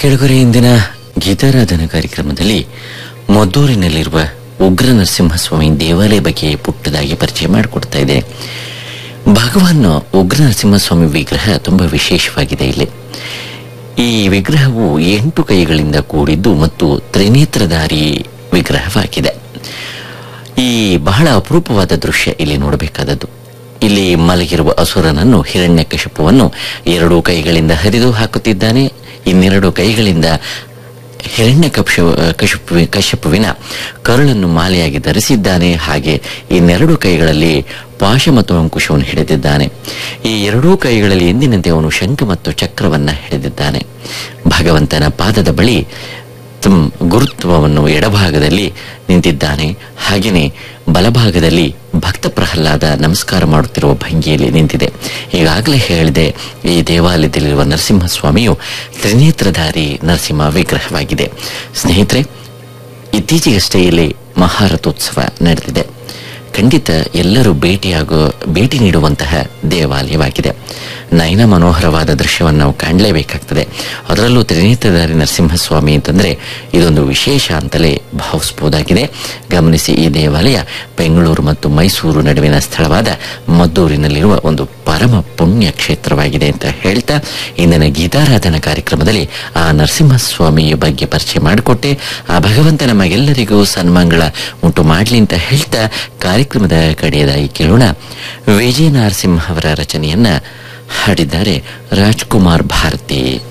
ಕೆಳಗರೆ ಇಂದಿನ ಗೀತಾರಾಧನಾ ಕಾರ್ಯಕ್ರಮದಲ್ಲಿ ಮದ್ದೂರಿನಲ್ಲಿರುವ ಉಗ್ರ ನರಸಿಂಹಸ್ವಾಮಿ ದೇವಾಲಯ ಬಗ್ಗೆ ಪುಟ್ಟದಾಗಿ ಪರಿಚಯ ಮಾಡಿಕೊಡ್ತಾ ಇದೆ ಭಗವಾನ್ ಉಗ್ರ ನರಸಿಂಹಸ್ವಾಮಿ ವಿಗ್ರಹ ತುಂಬಾ ವಿಶೇಷವಾಗಿದೆ ಇಲ್ಲಿ ಈ ವಿಗ್ರಹವು ಎಂಟು ಕೈಗಳಿಂದ ಕೂಡಿದ್ದು ಮತ್ತು ತ್ರಿನೇತ್ರಧಾರಿ ವಿಗ್ರಹವಾಗಿದೆ ಈ ಬಹಳ ಅಪರೂಪವಾದ ದೃಶ್ಯ ಇಲ್ಲಿ ನೋಡಬೇಕಾದದ್ದು ಇಲ್ಲಿ ಮಲಗಿರುವ ಅಸುರನನ್ನು ಹಿರಣ್ಯಕಶಿಪುವನ್ನು ಎರಡು ಕೈಗಳಿಂದ ಹರಿದು ಹಾಕುತ್ತಿದ್ದಾನೆ ಇನ್ನೆರಡು ಕೈಗಳಿಂದ ಹಿರಣ್ಯ ಕಕ್ಷ ಕಶಿಪು ಕಶ್ಯಪುವಿನ ಕರುಳನ್ನು ಮಾಲೆಯಾಗಿ ಧರಿಸಿದ್ದಾನೆ ಹಾಗೆ ಇನ್ನೆರಡು ಕೈಗಳಲ್ಲಿ ಪಾಶ ಮತ್ತು ಅಂಕುಶವನ್ನು ಹಿಡಿದಿದ್ದಾನೆ ಈ ಎರಡೂ ಕೈಗಳಲ್ಲಿ ಎಂದಿನಂತೆ ಅವನು ಶಂಖ ಮತ್ತು ಚಕ್ರವನ್ನ ಹಿಡಿದಿದ್ದಾನೆ ಭಗವಂತನ ಪಾದದ ಬಳಿ ತಮ್ ಗುರುತ್ವವನ್ನು ಎಡಭಾಗದಲ್ಲಿ ನಿಂತಿದ್ದಾನೆ ಹಾಗೆಯೇ ಬಲಭಾಗದಲ್ಲಿ ಭಕ್ತ ಪ್ರಹ್ಲಾದ ನಮಸ್ಕಾರ ಮಾಡುತ್ತಿರುವ ಭಂಗಿಯಲ್ಲಿ ನಿಂತಿದೆ ಈಗಾಗಲೇ ಹೇಳಿದೆ ಈ ದೇವಾಲಯದಲ್ಲಿರುವ ನರಸಿಂಹಸ್ವಾಮಿಯು ತ್ರಿನೇತ್ರಧಾರಿ ನರಸಿಂಹ ವಿಗ್ರಹವಾಗಿದೆ ಸ್ನೇಹಿತರೆ ಇತ್ತೀಚೆಗಷ್ಟೇ ಇಲ್ಲಿ ಮಹಾರಥೋತ್ಸವ ನಡೆದಿದೆ ಖಂಡಿತ ಎಲ್ಲರೂ ಭೇಟಿಯಾಗೋ ಭೇಟಿ ನೀಡುವಂತಹ ದೇವಾಲಯವಾಗಿದೆ ನಯನ ಮನೋಹರವಾದ ದೃಶ್ಯವನ್ನು ನಾವು ಕಾಣಲೇಬೇಕಾಗ್ತದೆ ಅದರಲ್ಲೂ ತ್ರಿನೇತ್ರಧಾರಿ ನರಸಿಂಹಸ್ವಾಮಿ ಅಂತಂದ್ರೆ ಇದೊಂದು ವಿಶೇಷ ಅಂತಲೇ ಭಾವಿಸಬಹುದಾಗಿದೆ ಗಮನಿಸಿ ಈ ದೇವಾಲಯ ಬೆಂಗಳೂರು ಮತ್ತು ಮೈಸೂರು ನಡುವಿನ ಸ್ಥಳವಾದ ಮದ್ದೂರಿನಲ್ಲಿರುವ ಒಂದು ಪರಮ ಪುಣ್ಯ ಕ್ಷೇತ್ರವಾಗಿದೆ ಅಂತ ಹೇಳ್ತಾ ಇಂದಿನ ಗೀತಾರಾಧನಾ ಕಾರ್ಯಕ್ರಮದಲ್ಲಿ ಆ ನರಸಿಂಹಸ್ವಾಮಿಯ ಬಗ್ಗೆ ಪರಿಚಯ ಮಾಡಿಕೊಟ್ಟೆ ಆ ಭಗವಂತ ನಮಗೆಲ್ಲರಿಗೂ ಸನ್ಮಂಗಳ ಉಂಟು ಮಾಡಲಿ ಅಂತ ಹೇಳ್ತಾ ಕಾರ್ಯಕ್ರಮದ ಕಡೆಯದಾಗಿ ಕೇಳೋಣ ವಿಜಯ ನರಸಿಂಹ ಅವರ ರಚನೆಯನ್ನ ಹಾಡಿದ್ದಾರೆ ರಾಜ್ಕುಮಾರ್ ಭಾರತಿ